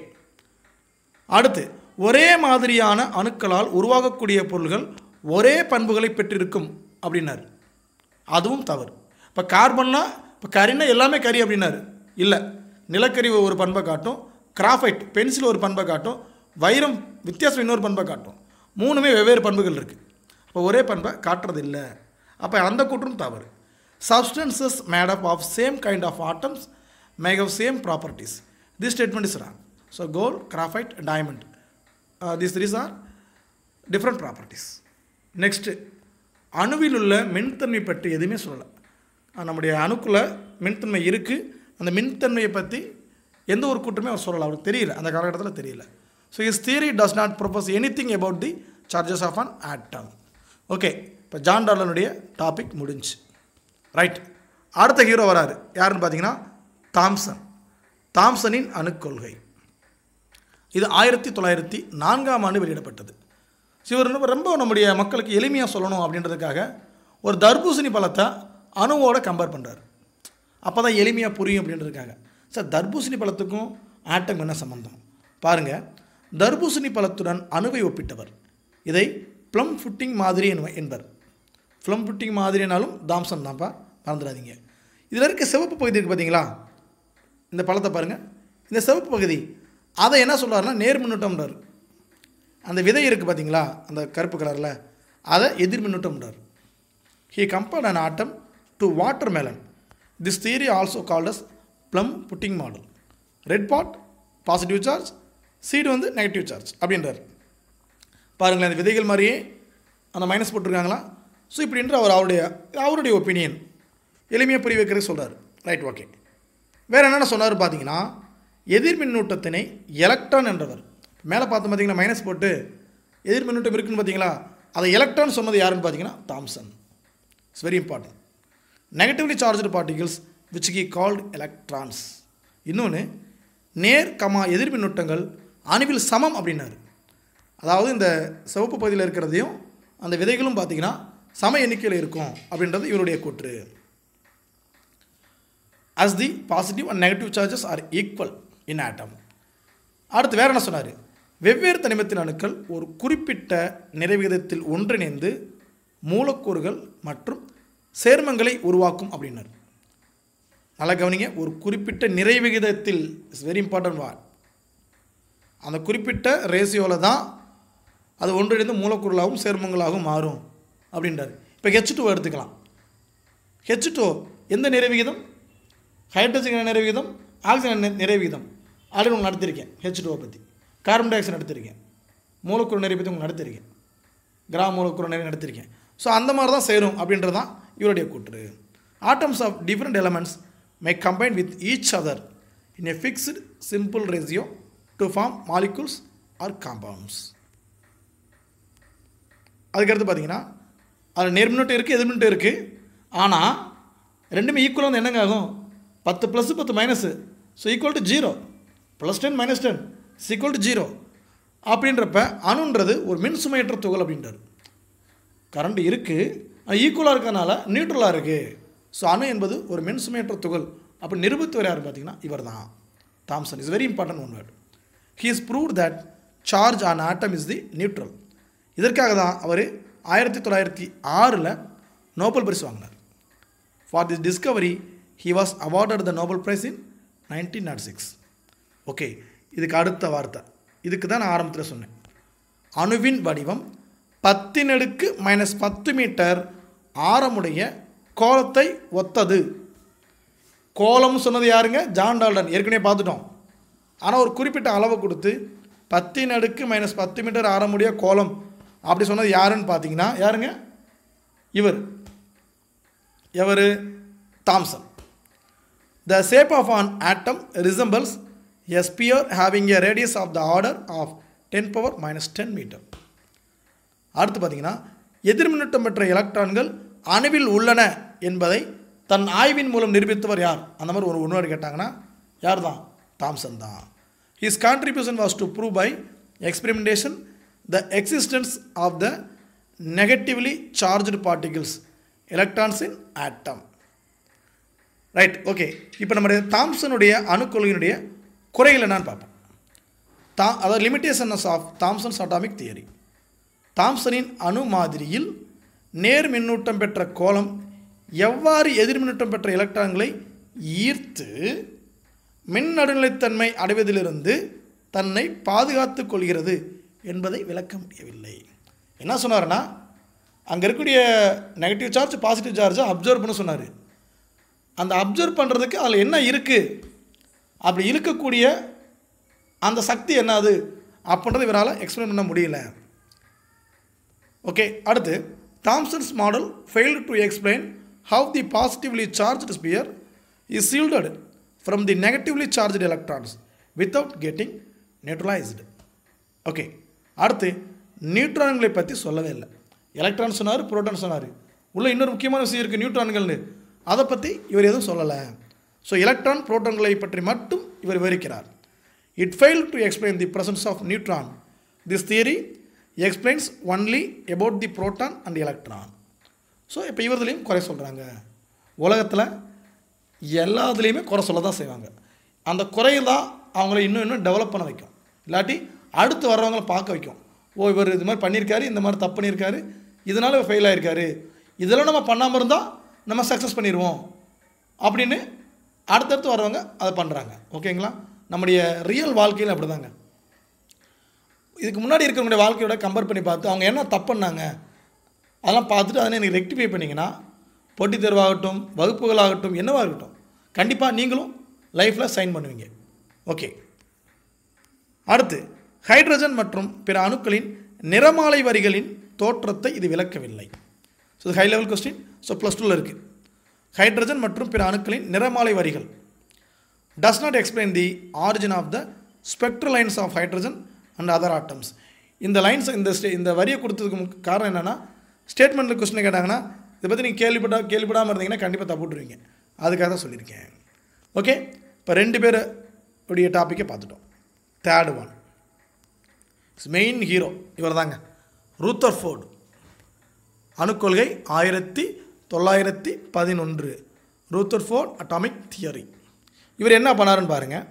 [SPEAKER 1] அடுத்து ஒரே மாதிரியான அணுக்களால் உருவாகக்கூடிய பொருள்கள் ஒரே பண்புகளை பெற்றிருக்கும் அப்படின்னாரு அதுவும் தவறு இப்போ கார்பன்னா இப்போ கரின்னா எல்லாமே கரி அப்படின்னாரு இல்லை நிலக்கரி ஒரு பண்பை காட்டும் கிராஃபைட் பென்சில் ஒரு பண்பை காட்டும் வைரம் வித்தியாசம் இன்னொரு பண்பை காட்டும் மூணுமே வெவ்வேறு பண்புகள் இருக்குது அப்போ ஒரே பண்பை காட்டுறது இல்லை அப்போ அந்த கூற்றும் தவறு substances made up of same kind of atoms make of same properties this statement is wrong so gold graphite diamond this threes are different properties next அணுவில் உள்ள மின்தன்மை பற்றி எதுவுமே சொல்லலை அஹ் நம்முடைய அணுக்குள்ள மின்தன்மை இருக்குது அந்த மின்தன்மையை பற்றி எந்த ஒரு கூட்டமே அவர் சொல்லலை அவருக்கு தெரியல அந்த காலகட்டத்தில் தெரியல so is theory does not propose any thing about the charges of an atom okay இப்போ ஜான் டாலனுடைய டாபிக் முடிஞ்சு ரைட் அடுத்த ஹீரோ வராரு யாருன்னு பார்த்தீங்கன்னா தாம்சன் தாம்சனின் அணுக்கொள்கை இது ஆயிரத்தி தொள்ளாயிரத்தி நான்காம் ஆண்டு வெளியிடப்பட்டது ஸோ இவர் ரொம்ப- ரொம்ப நம்முடைய மக்களுக்கு எளிமையாக சொல்லணும் அப்படின்றதுக்காக ஒரு தர்பூசணி பழத்தை அணுவோட கம்பேர் பண்ணுறாரு அப்போ தான் எளிமையாக புரியும் அப்படின்றதுக்காக சார் தர்பூசணி பழத்துக்கும் ஆட்டம் என்ன சம்மந்தம் பாருங்கள் தர்பூசணி பழத்துடன் அணுவை ஒப்பிட்டவர் இதை ப்ளம் ஃபுட்டிங் மாதிரி என்ப- என்பர் ப்ளம் ஃபுட்டிங் மாதிரினாலும் தாம்சன் தான்ப்பா மறந்துடாதீங்க இதில் இருக்க சிவப்பு பகுதி இருக்குது பார்த்தீங்களா இந்த பழத்தை பாருங்கள் இந்த சிவப்பு பகுதி அதை என்ன சொல்றாருன்னா நேர் மின்னூட்டம்ன்றார் அந்த விதை இருக்குது பார்த்தீங்களா அந்த கருப்பு கலரில் அதை எதிர் மின்னூட்டம்ன்றார் he compared an atom to water melon this theory also called as plum pudding model red part positive charge seed வந்து நெகட்டிவ் சார்ஜ் அப்படின்றார் பாருங்களேன் அந்த விதைகள் மாதிரியே அந்த மைனஸ் போட்டிருக்காங்களா ஸோ இப்படின்ற அவர் அவருடைய அவருடைய ஒப்பீனியன் எளிமையாக புரிய வைக்கிறது சொல்கிறார் ரைட் ஓகே வேறு என்னென்ன சொன்னார் பார்த்தீங்கன்னா எதிர் மின்னூட்டத்தினை எலக்ட்ரான் என்றவர் மேலே பார்த்து பார்த்தீங்கன்னா மைனஸ் போட்டு எதிர் மின்னூட்டம் இருக்குன்னு பார்த்தீங்களா அதை எலக்ட்ரான் சொன்னது யாருன்னு பார்த்தீங்கன்னா Thomson it's very important negatively charged particles which he called electrons இன்னொன்று நேர் கமா எதிர் மின்னூட்டங்கள் அணுவில் சமம் அப்படின்னாரு அதாவது இந்த சிவப்பு பகுதியில் இருக்கிறதையும் அந்த விதைகளும் பார்த்தீங்கன்னா சம எண்ணிக்கையில் இருக்கும் அப்படின்றது இவருடைய கூற்று as the positive and negative charges are equal in atom அடுத்து வேற என்ன சொன்னார் வெவ்வேறு தனிமத்தின் அணுக்கள் ஒரு குறிப்பிட்ட நிறைவிகிதத்தில் ஒன்றிணைந்து மூலக்கூறுகள் மற்றும் சேர்மங்களை உருவாக்கும் அப்படின்னாரு நல்லா கவனிங்க ஒரு குறிப்பிட்ட நிறைவிகிதத்தில் இட்ஸ் வெரி இம்பார்ட்டன்ட் வாட் அந்த குறிப்பிட்ட ரேசியோவில் தான் அது ஒன்றிணைந்து மூலக்கூறுகளாகவும் சேர்மங்களாகவும் மாறும் அப்படின்றாரு இப்போ ஹெச் டூ எடுத்துக்கலாம் ஹெச் டூ எந்த நிறைவிகிதம் ஹைட்ரஜன் நிறைவிகிதம் ஆக்சிஜன் நி- நிறைவிகிதம் ஆல்ரெடி உங்களுக்கு நடத்திருக்கேன் ஹெச் டூவை பற்றி கார்பன் டை ஆக்சைடு நடத்திருக்கேன் மூலக்கூறு நிறைய பற்றி உங்களுக்கு நடத்திருக்கேன் கிராம மூலக்கூறு நிறைய நடத்திருக்கேன் ஸோ அந்த மாதிரி தான் சேரும் அப்படின்றது தான் இவருடைய கூற்று atoms of different elements may combine with each other in a fixed simple ratio to form molecules or compounds அதுக்கடுத்து பார்த்தீங்கன்னா அதில் நேர்மின்னோட்டம் இருக்குது எதிர்மின்னோட்டம் இருக்குது ஆனால் ரெண்டுமே ஈக்குவலாக வந்து என்னங்க ஆகும் பத்து ப்ளஸ் பத்து minus so equal to zero plus ten minus ten equal to zero அப்படின்றப்ப அணுன்றது ஒரு மின் சுமையற்ற துகள் அப்படின்றார் கரண்ட் இருக்குது அது ஈக்குவலாக இருக்கறனால நியூட்ரலாக இருக்குது ஸோ அணு என்பது ஒரு மின் சுமையற்ற துகள் அப்படி நிரூபித்தவர் யாருன்னு பார்த்தீங்கன்னா இவர் தான் Thomson is very important one word he is prove that charge on atom is the neutral இதற்காக தான் அவர் ஆயிரத்தி தொள்ளாயிரத்தி ஆறில் நோபல் பரிசு வாங்கினார் for this discovery he was awarded the Nobel prize in nineteen nought six okay இதுக்கு அடுத்த வார்த்தை இதுக்கு தான் நான் ஆரம்பத்தில் சொன்னேன் அணுவின் வடிவம் பத்தினடுக்கு மைனஸ் பத்து மீட்டர் ஆரமுடைய கோலத்தை ஒத்தது கோலம் சொன்னது யாருங்க ஜான் டால்டன் ஏற்கனவே பார்த்துட்டோம் ஆனால் ஒரு குறிப்பிட்ட அளவை கொடுத்து பத்தின் அடுக்கு மைனஸ் பத்து மீட்டர் ஆரமுடைய கோலம் அப்படி சொன்னது யாருன்னு பார்த்தீங்கன்னா யாருங்க இவர் ever Thomson the shape of an atom resembles a sphere having a radius of the order of 10 power minus 10 meter அடுத்து பார்த்தீங்கன்னா எதிர்மின்னூட்டம் பெற்ற எலக்ட்ரான்கள் அணுவில் உள்ளன என்பதை தன் ஆய்வின் மூலம் நிரூபித்தவர் யார் அந்த மாதிரி ஒரு உணர்வு கேட்டாங்கன்னா யார் தான் தாம்சன் தான் his contribution was to prove by experimentation the existence of the negatively charged particles electrons in atom right okay இப்போ நம்முடைய தாம்சனுடைய அணுக்கொள்கையினுடைய குறைகள் என்னன்னு பார்ப்போம் தா அதாவது limitations of Thomson's atomic theory தாம்சனின் அணு மாதிரியில் நேர் மின்னூட்டம் பெற்ற கோளம் எவ்வாறு எதிர் மின்னூட்டம் பெற்ற எலக்ட்ரான்களை ஈர்த்து மின் நடுநிலைத்தன்மை அடைவதிலிருந்து தன்னை பாதுகாத்துக் கொள்கிறது என்பதை விளக்க முடியவில்லை என்ன சொன்னார்னா அங்கே இருக்கக்கூடிய நெகட்டிவ் சார்ஜ் பாசிட்டிவ் சார்ஜை அப்சர்வ் பண்ண சொன்னார் அந்த அப்சர்வ் பண்ணுறதுக்கு அதில் என்ன இருக்குது அப்படி இருக்கக்கூடிய அந்த சக்தி என்னது அப்படின்றத இவரால் எக்ஸ்பிளைன் பண்ண முடியல ஓகே அடுத்து Thomson's model failed to explain how the positively charged sphere is shielded from the negatively charged electrons without getting neutralised okay அடுத்து நியூட்ரான்களை பற்றி சொல்லவே இல்லை எலக்ட்ரான் சொன்னார் புரோட்டான் சொன்னார் உள்ள இன்னொரு முக்கியமான விஷயம் இருக்குது நியூட்ரான்கள்னு அதை பற்றி இவர் எதுவும் சொல்லலை ஸோ எலக்ட்ரான் புரோட்டான்களை பற்றி மட்டும் இவர் விவரிக்கிறார் it fail to explain the presence of neutron this theory explains only about the proton and electron so இப்போ இவர்துலேயும் குறை சொல்கிறாங்க உலகத்தில் எல்லாத்துலேயுமே குறை சொல்ல தான் செய்வாங்க அந்த குறையை தான் அவங்கள இன்னும் இன்னும் டெவலப் பண்ண வைக்கும் இல்லாட்டி அடுத்து வர்றவங்கள பார்க்க வைக்கும் ஓ இவர் இது மாதிரி பண்ணியிருக்காரு இந்த மாதிரி தப்பு பண்ணியிருக்காரு இதனால் இவர் ஃபெயில் ஆயிருக்காரு இதெல்லாம் நம்ம பண்ணாமல் இருந்தால் நம்ம சக்ஸஸ் பண்ணிடுவோம் அப்படின்னு அடுத்தடுத்து வரவங்க அதை பண்ணுறாங்க ஓகேங்களா நம்முடைய ரியல் வாழ்க்கையில் அப்படி தாங்க இதுக்கு முன்னாடி இருக்கிறவங்களுடைய வாழ்க்கையோட கம்பேர் பண்ணி பார்த்து அவங்க என்ன தப்பு பண்ணாங்க அதெல்லாம் பார்த்துட்டு அதனை நீங்கள் ரெக்டிஃபை பண்ணிங்கன்னா போட்டித் தேர்வாகட்டும் வகுப்புகளாகட்டும் என்னவாக இருக்கட்டும் கண்டிப்பாக நீங்களும் லைஃப்பில் சைன் பண்ணுவீங்க ஓகே அடுத்து ஹைட்ரஜன் மற்றும் பிற அணுக்களின் நிறமாலை வரிகளின் தோற்றத்தை இது விளக்கவில்லை so high level question so plus டூவில் இருக்குது ஹைட்ரஜன் மற்றும் பிற அணுக்களின் நிறமாலை வரிகள் does not explain the origin of the spectral lines of hydrogen and other atoms இந்த லைன்ஸ் இந்த ஸ்டே இந்த வரியை கொடுத்ததுக்கு முக்கிய காரணம் என்னென்னா ஸ்டேட்மெண்ட்டில் கொஸ்டின் கேட்டாங்கன்னா இதை பற்றி நீங்கள் கேள்விப்பட்டா கேள்விப்படாமல் இருந்தீங்கன்னா கண்டிப்பாக தப்புட்டுருவீங்க அதுக்காக தான் சொல்லியிருக்கேன் ஓகே இப்போ ரெண்டு பேர் உடைய டாப்பிக்கை பார்த்துட்டோம் தேர்ட் ஒன் மெயின் ஹீரோ இவர் தாங்க ரூத்தர் ஃபோர்டு அணுக்கொள்கை ஆயிரத்தி தொள்ளாயிரத்தி பதினொன்று ரூத்தர் ஃபோர்ட் அட்டாமிக் தியரி இவர் என்ன பண்ணாருன்னு பாருங்கள்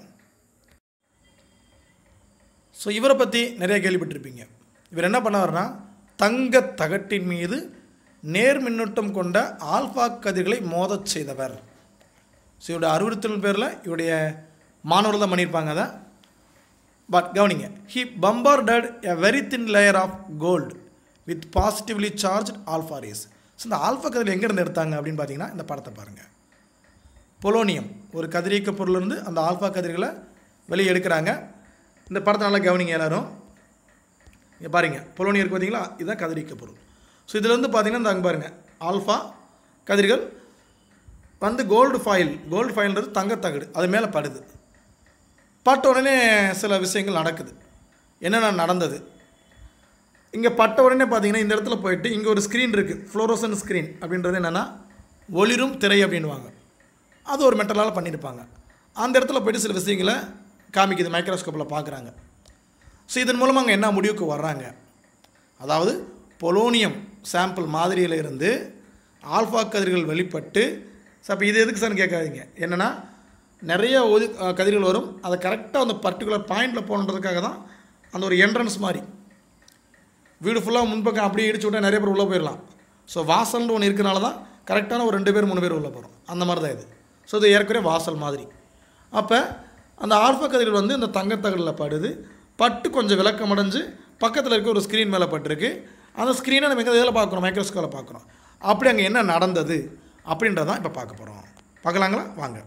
[SPEAKER 1] ஸோ இவரை பற்றி நிறைய கேள்விப்பட்டிருப்பீங்க இவர் என்ன பண்ணார்னா தங்க தகட்டின் மீது நேர் மின்னூட்டம் கொண்ட ஆல்ஃபா கதிர்களை மோதச் செய்தவர் ஸோ இவருடைய அறிவுறுத்தல் பேரில் இவருடைய மாணவர்கள் தான் பண்ணியிருப்பாங்க அதை பட் கவனிங்க he bombarded a very thin layer of gold with positively charge alpha rays so இந்த ஆல்ஃபா கதிர்கள் எங்கேருந்து எடுத்தாங்க அப்படின்னு பார்த்தீங்கன்னா இந்த படத்தை பாருங்கள் பொலோனியம் ஒரு கதிரியக்க பொருளிலிருந்து அந்த ஆல்ஃபா கதிர்களை வெளியே எடுக்கிறாங்க இந்த படத்தை நல்லா கவனிங்க எல்லாரும் இங்கே பாருங்க பொலோனியம் இருக்கு பார்த்தீங்களா இதுதான் கதிரியக்க பொருள் ஸோ இதில் வந்து பார்த்தீங்கன்னா இந்த அங்கே பாருங்கள் ஆல்ஃபா கதிர்கள் வந்து கோல்டு ஃபாயில் கோல்டு ஃபாயில்ன்றது தங்கத்தகடு அது மேலே படுது பட்ட உடனே சில விஷயங்கள் நடக்குது என்னென்ன நடந்தது இங்கே பட்ட உடனே பார்த்தீங்கன்னா இந்த இடத்துல போயிட்டு இங்கே ஒரு ஸ்க்ரீன் இருக்குது ஃப்ளோரோசன் ஸ்க்ரீன் அப்படின்றது என்னென்னா ஒளிரும் திரை அப்படின்வாங்க அது ஒரு மெட்டலால் பண்ணியிருப்பாங்க அந்த இடத்துல போயிட்டு சில விஷயங்களை காமிக்குது மைக்ரோஸ்கோப்பில் பார்க்குறாங்க ஸோ இதன் மூலமாக அங்கே என்ன முடிவுக்கு வர்றாங்க அதாவது பொலோனியம் சாம்பிள் மாதிரியில் இருந்து ஆல்ஃபா கதிர்கள் வெளிப்பட்டு ஸோ அப்போ இது எதுக்கு சார்னு கேட்காதீங்க என்னென்னா நிறைய ஒது அஹ் கதிர்கள் வரும் அதை கரெக்டாக அந்த பர்டிகுலர் பாயிண்டில் போகணுன்றதுக்காக தான் அந்த ஒரு என்ட்ரன்ஸ் மாதிரி வீடு ஃபுல்லாக முன்பக்கம் அப்படியே இடிச்சு விட்டா நிறைய பேர் உள்ளே போயிடலாம் ஸோ வாசல்னு ஒன்று இருக்கனால தான் கரெக்டான ஒரு ரெண்டு பேர் மூணு பேர் உள்ளே போகிறோம் அந்த மாதிரி தான் இது ஸோ இது ஏற்கனவே வாசல் மாதிரி அப்போ அந்த ஆல்ஃபா கதிர்கள் வந்து இந்த தங்கத்தகடில் படுது பட்டு கொஞ்சம் விளக்கம் அடைஞ்சு பக்கத்தில் இருக்க ஒரு ஸ்க்ரீன் மேலே பட்டிருக்கு அந்த ஸ்க்ரீனை நம்ம எங்கே இதில் பார்க்குறோம் மைக்ரோஸ்கோப்பில் பார்க்குறோம் அப்படி அங்கே என்ன நடந்தது அப்படின்றதான் இப்போ பார்க்க போகிறோம் பார்க்கலாங்களா வாங்க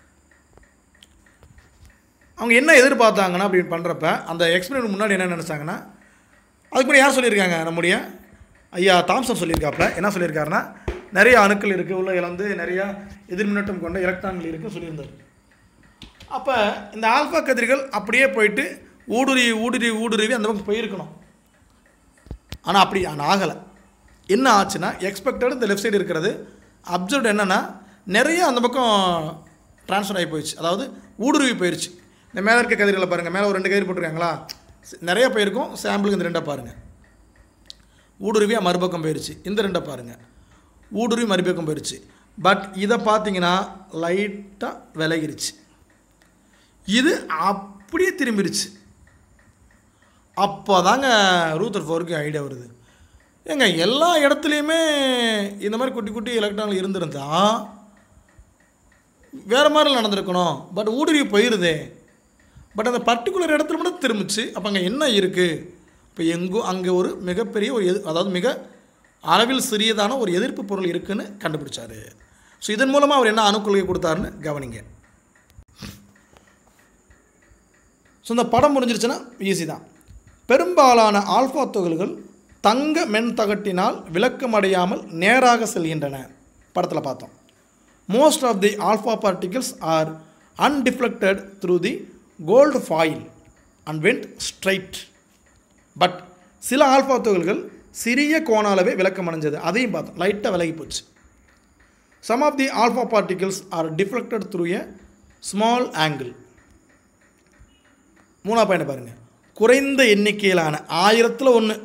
[SPEAKER 1] அவங்க என்ன எதிர்பார்த்தாங்கன்னா அப்படி பண்ணுறப்ப அந்த எக்ஸ்பிளைன் முன்னாடி என்ன நினச்சாங்கன்னா அதுக்கு முன்னாடி யார் சொல்லியிருக்காங்க நம்முடைய ஐயா தாம்சன் சொல்லியிருக்காப்புல என்ன சொல்லியிருக்காருன்னா நிறைய அணுக்கள் இருக்குது உள்ள வந்து நிறையா எதிர்மின்னோட்டம் கொண்ட எலக்ட்ரான்கள் இருக்குன்னு சொல்லியிருந்தார் அப்போ இந்த ஆல்ஃபா கதிர்கள் அப்படியே போயிட்டு ஊடுருவி ஊடுருவி ஊடுருவி அந்த பக்கம் போயிருக்கணும் ஆனால் அப்படி ஆனால் ஆகலை என்ன ஆச்சுன்னா எக்ஸ்பெக்டட் இந்த லெஃப்ட் சைடு இருக்கிறது அப்சர்வ்ட் என்னென்னா நிறைய அந்த பக்கம் ட்ரான்ஸ்ஃபர் ஆகி போயிடுச்சு அதாவது ஊடுருவி போயிடுச்சு இந்த மேலே இருக்க கதிர்களை பாருங்கள் மேலே ஒரு ரெண்டு கதிர் போட்டிருக்காங்களா ஸ்- நிறைய போயிருக்கும் சாம்பிளுக்கு இந்த ரெண்டை பாருங்கள் ஊடுருவி மறுபக்கம் போயிடுச்சு இந்த ரெண்டை பாருங்கள் ஊடுருவி மறுபக்கம் போயிடுச்சு பட் இதை பார்த்தீங்கன்னா லைட்டாக விலகிருச்சு இது அப்படியே திரும்பிடுச்சு அப்போ தாங்க ரூத்தர் ஃபோருக்கு ஐடியா வருது ஏங்க எல்லா இடத்துலையுமே இந்த மாதிரி குட்டி குட்டி எலக்ட்ரான்கள் இருந்திருந்தா வேறு மாதிரி நடந்திருக்கணும் பட் ஊடுருவி போயிருதே பட் அந்த பர்டிகுலர் இடத்துல மட்டும் திரும்பிச்சு அப்போ அங்கே என்ன இருக்குது இப்போ எங்கோ அங்கே ஒரு மிகப்பெரிய ஒரு எது அதாவது மிக அளவில் சிறியதான ஒரு எதிர்ப்பு பொருள் இருக்குன்னு கண்டுபிடிச்சாரு ஸோ இதன் மூலமாக அவர் என்ன அணுக்கொள்கை கொடுத்தாருன்னு கவனிங்க ஸோ இந்த படம் முடிஞ்சிருச்சுன்னா ஈஸி தான் பெரும்பாலான ஆல்ஃபா துகள்கள் தங்க மென் தகட்டினால் விளக்கமடையாமல் நேராக செல்கின்றன படத்தில் பார்த்தோம் most of the alpha particles are undeflected through the gold foil and went straight but சில ஆல்ஃபா துகள்கள் சிறிய கோண அளவே விளக்கம் அடைஞ்சது அதையும் பார்த்தோம் லைட்டாக விலகி போச்சு some of the alpha particles are deflected through a small angle மூணாவது பாயிண்ட் பாருங்கள் குறைந்த எண்ணிக்கையிலான ஆயிரத்தில் ஒன்று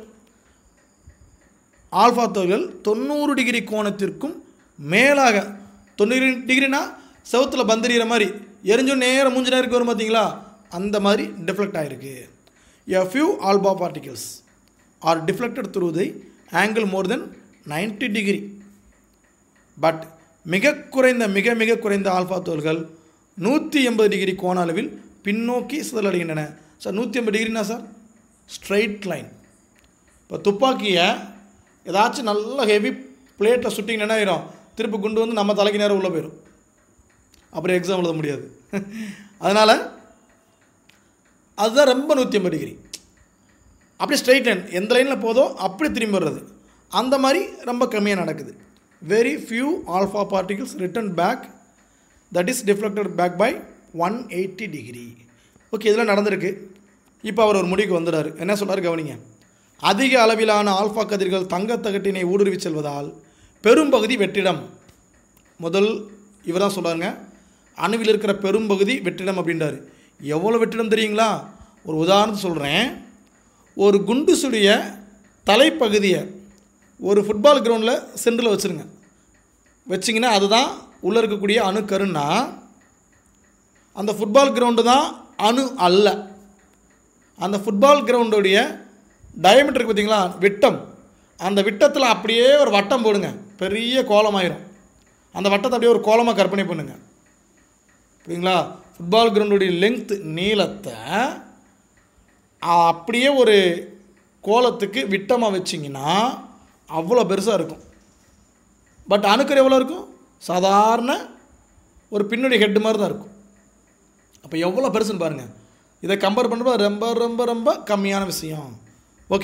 [SPEAKER 1] ஆல்ஃபா துகள்கள் தொண்ணூறு டிகிரி கோணத்திற்கும் மேலாக தொண்ணூறு டிகிரினா செவுத்தில் பந்தறிகிற மாதிரி எரிஞ்சும் நேரம் மூஞ்சி நேருக்கு வரும் பார்த்தீங்களா அந்த மாதிரி டிஃப்ளெக்ட் ஆகிருக்கு a few alpha particles are deflected through the angle more than 90 degree but மிக குறைந்த மிக மிக குறைந்த ஆல்ஃபா தோல்கள் நூற்றி எண்பது டிகிரி கோண அளவில் பின்னோக்கி சிதறடைகின்றன சார் நூற்றி எண்பது டிகிரினா சார் ஸ்ட்ரைட் லைன் இப்போ துப்பாக்கியை ஏதாச்சும் நல்ல ஹெவி பிளேட்டில் சுட்டிங்கன்னா என்ன ஆயிரும் திருப்பி குண்டு வந்து நம்ம தலைக்கு நேரம் உள்ளே போயிடும் அப்புறம் எக்ஸாம் எழுத முடியாது அதனால் அதுதான் ரொம்ப நூற்றி ஐம்பது டிகிரி அப்படியே ஸ்ட்ரைட் லைன் எந்த லைனில் போதோ அப்படி திரும்பி வர்றது அந்த மாதிரி ரொம்ப கம்மியாக நடக்குது very few alpha particles return back that is deflected back by one eighty degree okay இதெல்லாம் நடந்திருக்கு இப்போ அவர் ஒரு முடிவுக்கு வந்துடுறாரு என்ன சொல்றாரு கவனிங்க அதிக அளவிலான ஆல்ஃபா கதிர்கள் தங்கத்தகட்டினை ஊடுருவி செல்வதால் பெரும்பகுதி வெற்றிடம் முதல் இவர் தான் சொல்கிறாருங்க அணுவில் இருக்கிற பெரும்பகுதி வெற்றிடம் அப்படின்றாரு எவ்வளோ வெற்றிடம் தெரியுங்களா ஒரு உதாரணத்தை சொல்கிறேன் ஒரு குண்டு சுடிய தலைப்பகுதியை ஒரு ஃபுட்பால் கிரவுண்டில் சென்டரில் வச்சுருங்க வச்சிங்கன்னா அதுதான் உள்ளே இருக்கக்கூடிய அணுக்கருன்னா அந்த ஃபுட்பால் கிரவுண்டு தான் அணு அல்ல அந்த ஃபுட்பால் கிரவுண்டுடைய டயமீட்டருக்கு பார்த்தீங்களா விட்டம் அந்த விட்டத்தில் அப்படியே ஒரு வட்டம் போடுங்க பெரிய கோலமாயிரும் அந்த வட்டத்தை அப்படியே ஒரு கோலமாக கற்பனை பண்ணுங்க புரியுங்களா ஃபுட்பால் கிரவுண்டுடைய லெங்த் நீளத்தை ஆ, அப்படியே ஒரு கோலத்துக்கு விட்டமாக வச்சிங்கன்னா அவ்வளோ பெருசாக இருக்கும் பட் அணுக்கர் எவ்வளோ இருக்கும் சாதாரண ஒரு பின்னுடைய ஹெட் மாதிரி தான் இருக்கும் அப்போ எவ்வளோ பெருசுன்னு பாருங்கள் இதை கம்பேர் பண்ணுறப்ப ரொம்ப ரொம்ப ரொம்ப கம்மியான விஷயம் okay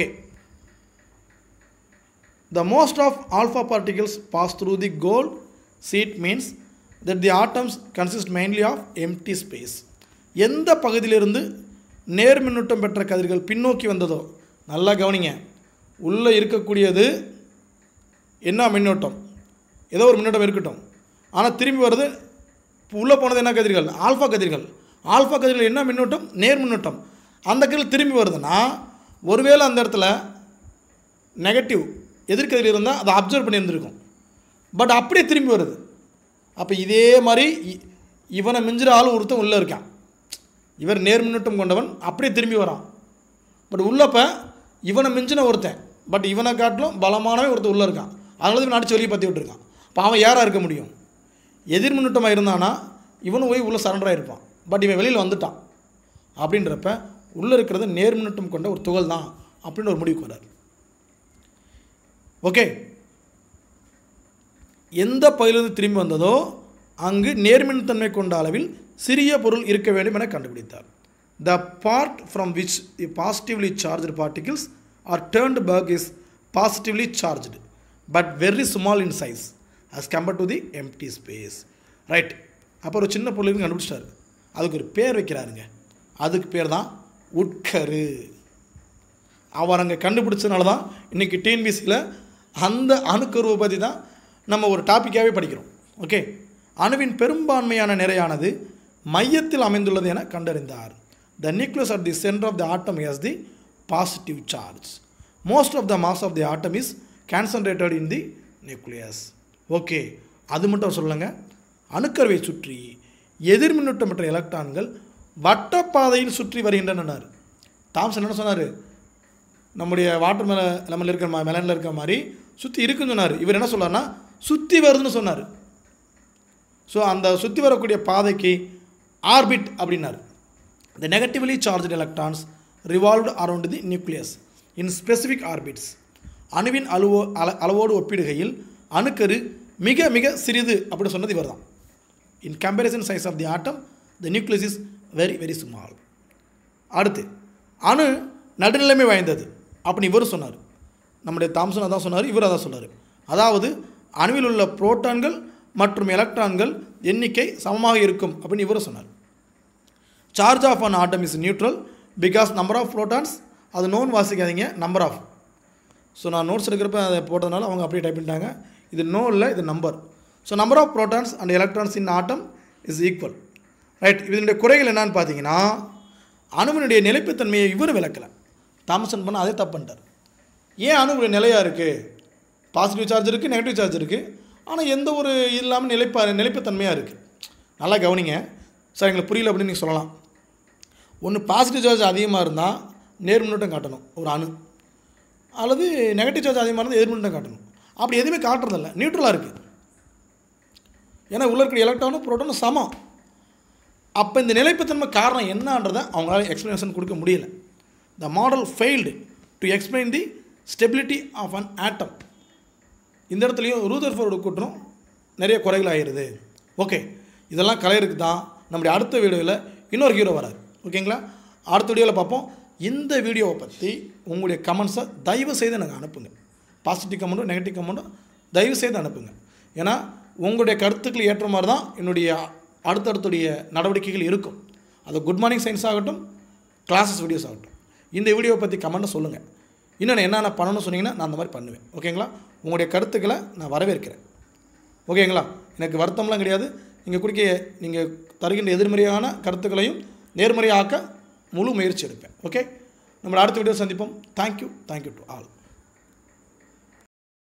[SPEAKER 1] The most of alpha particles pass through the gold sheet means that the atoms consist mainly of empty space. எந்த பகுதியிலிருந்து நேர் மின்னூட்டம் பெற்ற கதிர்கள் பின்னோக்கி வந்ததோ நல்லா கவனிங்க உள்ளே இருக்கக்கூடியது என்ன மின்னோட்டம் ஏதோ ஒரு மின்னோட்டம் இருக்கட்டும் ஆனால் திரும்பி வருது உள்ளே போனது என்ன கதிர்கள் ஆல்ஃபா கதிர்கள் ஆல்ஃபா கதிர்கள் என்ன மின்னோட்டம் நேர் மின்னோட்டம் அந்த கதிர்கள் திரும்பி வருதுன்னா ஒருவேளை அந்த இடத்துல நெகட்டிவ் எதிர்கதில் இருந்தால் அதை அப்சர்வ் பண்ணியிருந்திருக்கும் பட் அப்படியே திரும்பி வருது அப்போ இதே மாதிரி இ- இவனை மிஞ்சுற ஆள் ஒருத்தன் உள்ளே இருக்கான் இவர் நேர் மின்னூட்டம் கொண்டவன் அப்படியே திரும்பி வரான் பட் உள்ளப்ப இவனை மிஞ்சின ஒருத்தன் பட் இவனை காட்டிலும் பலமானவன் ஒருத்தன் உள்ளே இருக்கான் அதனால இவன் அடிச்சு வெளியே பற்றி விட்டுருக்கான் அப்போ அவன் யாராக இருக்க முடியும் எதிர் மின்னூட்டமாக இருந்தானா இவனும் போய் உள்ளே சரண்டராக இருப்பான் பட் இவன் வெளியில் வந்துட்டான் அப்படின்றப்ப உள்ளே இருக்கிறது நேர் மின்னூட்டம் கொண்ட ஒரு துகள் தான் அப்படின்னு ஒரு முடிவுக்கு வரார் ஓகே எந்த பகுதியிலிருந்து திரும்பி வந்ததோ அங்கு நேர்மின்தன்மை கொண்ட அளவில் சிறிய பொருள் இருக்க வேண்டும் என கண்டுபிடித்தார் the part from which the positively charged particles are turned back is positively charged but very small in size as compared to the empty space right அப்போ ஒரு சின்ன பொருள் இருக்கு கண்டுபிடிச்சிட்டாரு அதுக்கு ஒரு பேர் வைக்கிறாருங்க அதுக்கு பேர் தான் உட்கரு அவர் அங்கே கண்டுபிடிச்சதுனால தான் இன்றைக்கி டிஎன்பிசியில் அந்த அணுக்கருவை பற்றி தான் நம்ம ஒரு டாப்பிக்காகவே படிக்கிறோம் ஓகே அணுவின் பெரும்பான்மையான நிறையானது மையத்தில் அமைந்துள்ளது என கண்டறிந்தார் the nucleus at the centre of the atom has the positive charge most of the mass of the atom is concentrated in the nucleus okay அது மட்டும் சொல்லுங்க அணுக்கருவை சுற்றி எதிர்மின்னூட்டம் பெற்ற எலக்ட்ரான்கள் வட்டப்பாதையில் சுற்றி வருகின்றனர் தாம்சன் என்ன சொன்னார் நம்முடைய வாட்டர் மேலே லெமனில் இருக்கிற மா மெலனில் இருக்கிற மாதிரி சுற்றி இருக்குன்னு சொன்னார் இவர் என்ன சொன்னார்னா சுற்றி வருதுன்னு சொன்னார் ஸோ அந்த சுற்றி வரக்கூடிய பாதைக்கு ஆர்பிட் அப்படின்னார் the negatively charged electrons revolved around the nucleus in specific orbits அணுவின் அளவோ அள அளவோடு ஒப்பிடுகையில் அணுக்கரு மிக மிக சிறிது அப்படி சொன்னது இவர் தான் in comparison size of the atom the nucleus is very very small அடுத்து அணு நடுநிலைமை வாய்ந்தது அப்படின்னு இவர் சொன்னார் நம்முடைய தாம்சன் அதான் சொன்னார் இவர் அதான் சொன்னார் அதாவது அணுவில் உள்ள புரோட்டான்கள் மற்றும் எலக்ட்ரான்கள் எண்ணிக்கை சமமாக இருக்கும் அப்படின்னு இவரும் சொன்னார் charge of an atom is neutral because number of protons அது நோன் வாசிக்காதீங்க நம்பர் ஆஃப் ஸோ நான் நோட்ஸ் எடுக்கிறப்ப அதை போட்டதுனால அவங்க அப்படியே டைப் பண்ணிட்டாங்க இது நோ இல்லை இது number so number of protons and electrons in atom is equal right இதனுடைய குறைகள் என்னன்னு பார்த்தீங்கன்னா அணுவினுடைய நிலைப்புத்தன்மையை இவர் விளக்கலை தாமசன் பண்ண அதே தப்பு பண்ணிட்டார் ஏன் அணுவுடைய நிலையாக இருக்குது பாசிட்டிவ் சார்ஜ் இருக்குது நெகட்டிவ் சார்ஜ் இருக்குது ஆனால் எந்த ஒரு இது இல்லாமல் நிலைப்பா நிலைப்புத்தன்மையாக இருக்குது நல்லா கவனிங்க சார் எங்களுக்கு புரியல அப்படின்னு நீங்கள் சொல்லலாம் ஒன்று பாசிட்டிவ் சார்ஜ் அதிகமாக இருந்தால் நேர்மின்னோட்டம் காட்டணும் ஒரு அணு அல்லது நெகட்டிவ் சார்ஜ் அதிகமாக இருந்தால் எதிர்மின்னோட்டம் காட்டணும் அப்படி எதுவுமே காட்டுறதில்ல நியூட்ரலாக இருக்குது ஏன்னா உள்ள இருக்கிற எலக்ட்ரானும் புரோட்டானும் சமம் அப்போ இந்த நிலைப்புத்தன்மை காரணம் என்னன்றதை அவங்களால எக்ஸ்ப்ளனேஷன் கொடுக்க முடியல the model failed to explain the stability of an atom இந்த இடத்துலையும் ரூதர்ஃபோர்டு கூட்டம் நிறைய குறைகள் ஆகிடுது ஓகே இதெல்லாம் கலையருக்கு தான் நம்முடைய அடுத்த வீடியோவில் இன்னொரு ஹீரோ வராது ஓகேங்களா அடுத்த வீடியோவில் பார்ப்போம் இந்த வீடியோவை பற்றி உங்களுடைய கமெண்ட்ஸை தயவு செய்து எனக்கு அனுப்புங்க பாசிட்டிவ் கமெண்ட்டும் நெகட்டிவ் கமெண்ட்டும் தயவு செய்து அனுப்புங்க ஏன்னா உங்களுடைய கருத்துக்கள் ஏற்ற மாதிரி தான் என்னுடைய அடுத்தடுத்துடைய நடவடிக்கைகள் இருக்கும் அது குட் மார்னிங் சயின்ஸ் ஆகட்டும் கிளாஸஸ் வீடியோஸ் ஆகட்டும் இந்த வீடியோவை பற்றி கமெண்ட்டை சொல்லுங்கள் இன்னொன்று என்னென்ன பண்ணணும்னு சொன்னீங்கன்னா நான் அந்த மாதிரி பண்ணுவேன் ஓகேங்களா உங்களுடைய கருத்துக்களை நான் வரவேற்கிறேன் ஓகேங்களா எனக்கு வருத்தம்லாம் கிடையாது நீங்கள் குடிக்க நீங்கள் தருகின்ற எதிர்மறையான கருத்துக்களையும் நேர்மறையாக்க முழு முயற்சி எடுப்பேன் ஓகே நம்ம அடுத்த வீடியோ சந்திப்போம் தேங்க்யூ தேங்க்யூ டு ஆல்